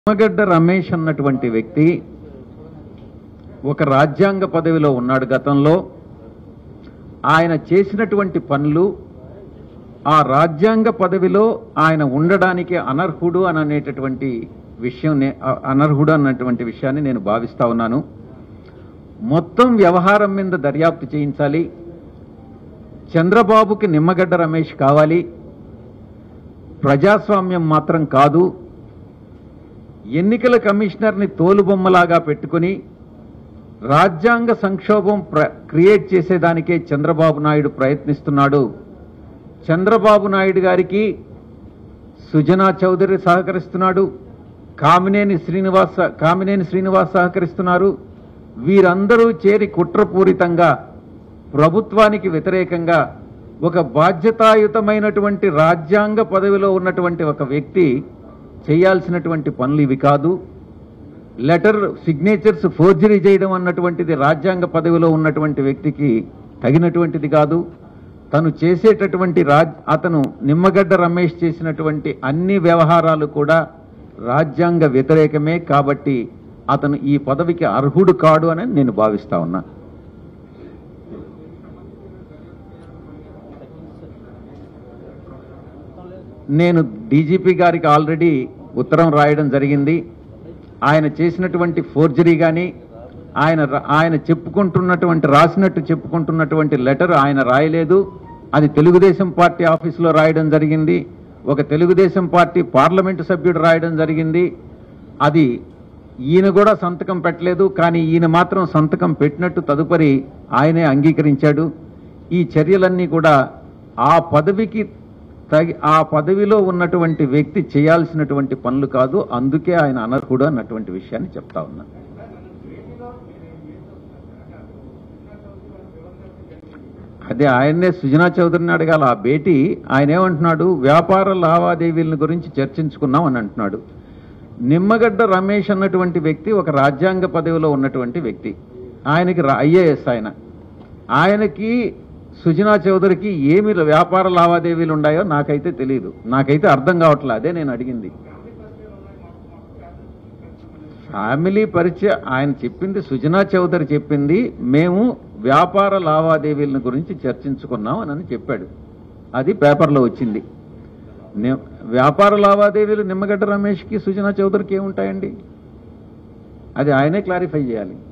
నిమ్మగడ్డ రమేష్ అన్నటువంటి వ్యక్తి ఒక రాజ్యాంగ పదవిలో ఉన్నాడు గతంలో ఆయన చేసినటువంటి పనులు ఆ రాజ్యాంగ పదవిలో ఆయన ఉండడానికి అనర్హుడు అని అనేటటువంటి విషయం నే- అ- అనర్హుడు అన్నటువంటి విషయాన్ని నేను భావిస్తా ఉన్నాను మొత్తం వ్యవహారం మీద దర్యాప్తు చేయించాలి చంద్రబాబుకి నిమ్మగడ్డ రమేష్ కావాలి ప్రజాస్వామ్యం మాత్రం కాదు ఎన్నికల కమిషనర్ని తోలుబొమ్మలాగా పెట్టుకుని రాజ్యాంగ సంక్షోభం ప్ర క్రియేట్ చేసేదానికే చంద్రబాబు నాయుడు ప్రయత్నిస్తున్నాడు చంద్రబాబు నాయుడు గారికి సుజనా చౌదరి సహకరిస్తున్నాడు కామినేని శ్రీనివాస కామినేని శ్రీనివాస్ సహకరిస్తున్నారు వీరందరూ చేరి కుట్రపూరితంగా ప్రభుత్వానికి వ్యతిరేకంగా ఒక బాధ్యతాయుతమైనటువంటి రాజ్యాంగ పదవిలో ఉన్నటువంటి ఒక వ్యక్తి చేయాల్సినటువంటి పనులు ఇవి కాదు లెటర్ సిగ్నేచర్స్ ఫోర్జరీ చేయడం అన్నటువంటిది రాజ్యాంగ పదవిలో ఉన్నటువంటి వ్యక్తికి తగినటువంటిది కాదు తను చేసేటటువంటి రాజ్ అతను నిమ్మగడ్డ రమేష్ చేసినటువంటి అన్ని వ్యవహారాలు కూడా రాజ్యాంగ వ్యతిరేకమే కాబట్టి అతను ఈ పదవికి అర్హుడు కాడు అని నేను భావిస్తా ఉన్నా నేను డీజీపీ గారికి ఆల్రెడీ ఉత్తరం రాయడం జరిగింది ఆయన చేసినటువంటి ఫోర్జరీ కానీ ఆయన ర- ఆయన చెప్పుకుంటున్నటువంటి రాసినట్టు చెప్పుకుంటున్నటువంటి లెటర్ ఆయన రాయలేదు అది తెలుగుదేశం పార్టీ ఆఫీసులో రాయడం జరిగింది ఒక తెలుగుదేశం పార్టీ పార్లమెంటు సభ్యుడు రాయడం జరిగింది అది ఈయన కూడా సంతకం పెట్టలేదు కానీ ఈయన మాత్రం సంతకం పెట్టినట్టు తదుపరి ఆయనే అంగీకరించాడు ఈ చర్యలన్నీ కూడా ఆ పదవికి తగి ఆ పదవిలో ఉన్నటువంటి వ్యక్తి చేయాల్సినటువంటి పనులు కాదు అందుకే ఆయన అనర్హుడు అన్నటువంటి విషయాన్ని చెప్తా ఉన్నా అదే ఆయన్నే సుజనా చౌదరిని అడగాల ఆ భేటీ ఆయన ఏమంటున్నాడు వ్యాపార లావాదేవీల గురించి చర్చించుకున్నాం అని అంటున్నాడు నిమ్మగడ్డ రమేష్ అన్నటువంటి వ్యక్తి ఒక రాజ్యాంగ పదవిలో ఉన్నటువంటి వ్యక్తి ఆయనకి ఐఏఎస్ ఆయన ఆయనకి సుజనా చౌదరికి ఏమి వ్యాపార లావాదేవీలు ఉన్నాయో నాకైతే తెలియదు నాకైతే అర్థం కావట్లే అదే నేను అడిగింది ఫ్యామిలీ పరిచయ ఆయన చెప్పింది సుజనా చౌదరి చెప్పింది మేము వ్యాపార లావాదేవీల గురించి చర్చించుకున్నాం అని చెప్పాడు అది పేపర్లో వచ్చింది ని- వ్యాపార లావాదేవీలు నిమ్మగడ్డ రమేష్కి సుజనా చౌదరికి ఏముంటాయండి అది ఆయనే క్లారిఫై చేయాలి